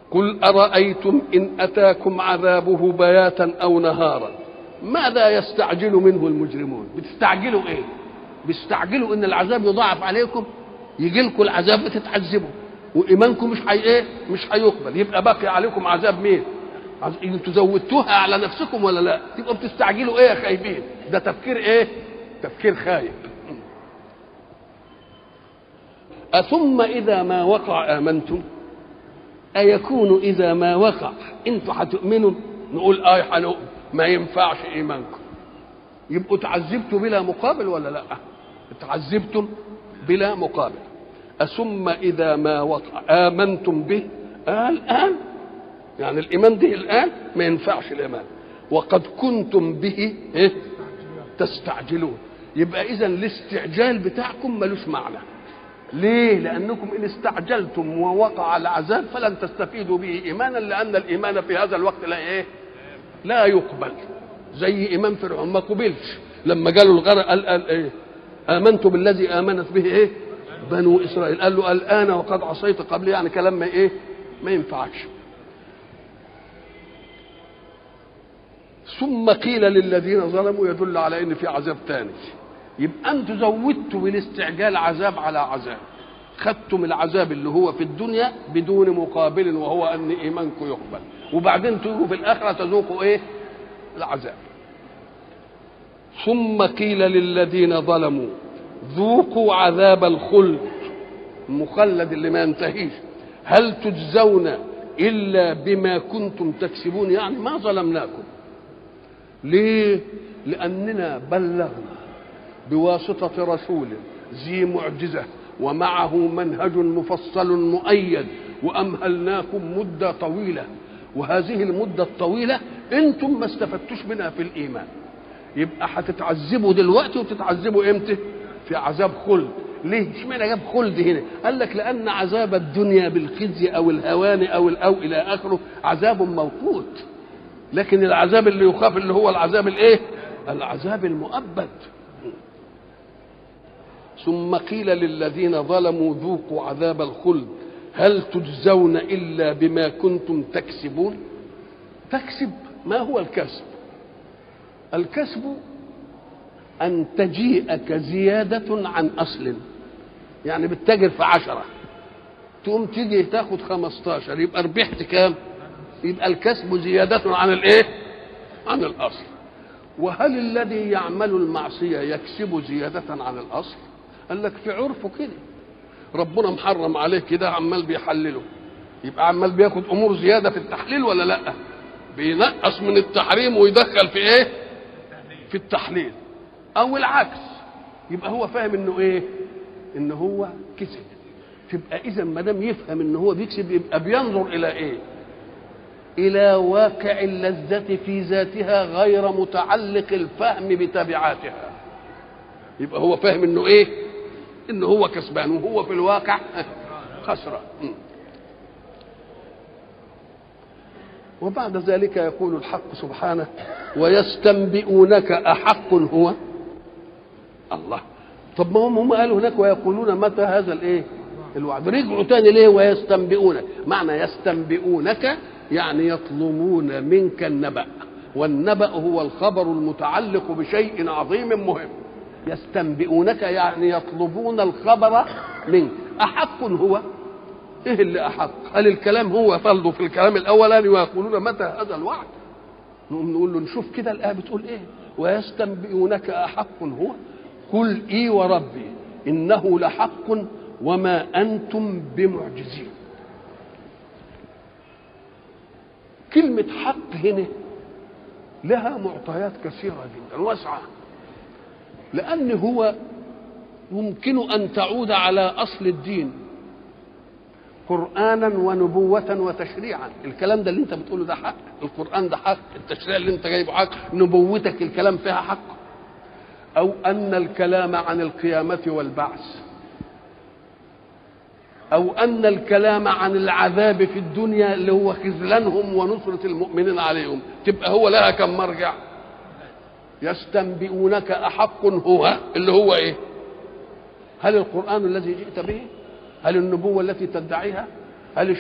قل أرأيتم إن أتاكم عذابه بياتا أو نهارا ماذا يستعجل منه المجرمون بتستعجلوا إيه بيستعجلوا إن العذاب يضاعف عليكم يجي لكم العذاب بتتعذبوا وإيمانكم مش حي إيه مش هيقبل يبقى باقي عليكم عذاب مين عز- انتوا زودتوها على نفسكم ولا لا تبقوا بتستعجلوا ايه يا خايبين ده تفكير ايه تفكير خايب أثم إذا ما وقع آمنتم أيكون إذا ما وقع أنتوا هتؤمنوا نقول آه هنؤمن ما ينفعش إيمانكم يبقوا تعذبتوا بلا مقابل ولا لا تعذبتم بلا مقابل أثم إذا ما وقع آمنتم به آه الآن يعني الإيمان ده الآن ما ينفعش الإيمان وقد كنتم به إيه؟ تستعجلون يبقى إذا الاستعجال بتاعكم ملوش معنى ليه؟ لأنكم إن استعجلتم ووقع العذاب فلن تستفيدوا به إيمانا لأن الإيمان في هذا الوقت لا إيه؟ لا يقبل زي إيمان فرعون ما قبلش لما قالوا الغرق قال, قال إيه؟ آمنت بالذي آمنت به إيه؟ بنو إسرائيل قال له الآن وقد عصيت قبل يعني كلام ما إيه؟ ما ينفعش ثم قيل للذين ظلموا يدل على ان في عذاب ثاني يبقى انتوا زودتوا بالاستعجال عذاب على عذاب خدتم العذاب اللي هو في الدنيا بدون مقابل وهو ان ايمانكم يقبل وبعدين تيجوا في الاخره تذوقوا ايه العذاب ثم قيل للذين ظلموا ذوقوا عذاب الخلد المخلد اللي ما ينتهيش هل تجزون الا بما كنتم تكسبون يعني ما ظلمناكم ليه لاننا بلغنا بواسطه رسول ذي معجزه ومعه منهج مفصل مؤيد وامهلناكم مده طويله وهذه المده الطويله انتم ما استفدتوش منها في الايمان يبقى هتتعذبوا دلوقتي وتتعذبوا امتى في عذاب خلد ليه اشمعنى جاب خلد هنا قال لك لان عذاب الدنيا بالخزي او الهوان او او الى اخره عذاب موقوت لكن العذاب اللي يخاف اللي هو العذاب الايه العذاب المؤبد ثم قيل للذين ظلموا ذوقوا عذاب الخلد هل تجزون الا بما كنتم تكسبون تكسب ما هو الكسب الكسب ان تجيئك زياده عن اصل يعني بتتاجر في عشرة تقوم تيجي تاخد خمستاشر يبقى ربحت كام يبقى الكسب زيادة عن الايه عن الاصل وهل الذي يعمل المعصية يكسب زيادة عن الاصل قال لك في عرفه كده ربنا محرم عليه كده عمال بيحلله يبقى عمال بياخد امور زيادة في التحليل ولا لا بينقص من التحريم ويدخل في ايه في التحليل او العكس يبقى هو فاهم انه ايه ان هو كسب تبقى اذا ما دام يفهم ان هو بيكسب يبقى بينظر الى ايه الى واقع اللذة في ذاتها غير متعلق الفهم بتبعاتها يبقى هو فاهم انه ايه انه هو كسبان وهو في الواقع خسران وبعد ذلك يقول الحق سبحانه ويستنبئونك أحق هو الله طب ما هم هم قالوا هناك ويقولون متى هذا الايه الوعد رجعوا تاني ليه ويستنبئونك معنى يستنبئونك يعني يطلبون منك النبأ والنبأ هو الخبر المتعلق بشيء عظيم مهم يستنبئونك يعني يطلبون الخبر منك أحق هو ايه اللي احق هل الكلام هو فرضه في الكلام الاولاني ويقولون متى هذا الوعد نقوم نقول له نشوف كده الايه بتقول ايه ويستنبئونك احق هو قل اي وربي انه لحق وما انتم بمعجزين كلمة حق هنا لها معطيات كثيرة جدا واسعة لأن هو يمكن أن تعود على أصل الدين قرآنا ونبوة وتشريعا الكلام ده اللي انت بتقوله ده حق القرآن ده حق التشريع اللي انت جايبه حق نبوتك الكلام فيها حق أو أن الكلام عن القيامة والبعث أو أن الكلام عن العذاب في الدنيا اللي هو خذلانهم ونصرة المؤمنين عليهم تبقى هو لها كم مرجع يستنبئونك أحق هو اللي هو إيه هل القرآن الذي جئت به هل النبوة التي تدعيها هل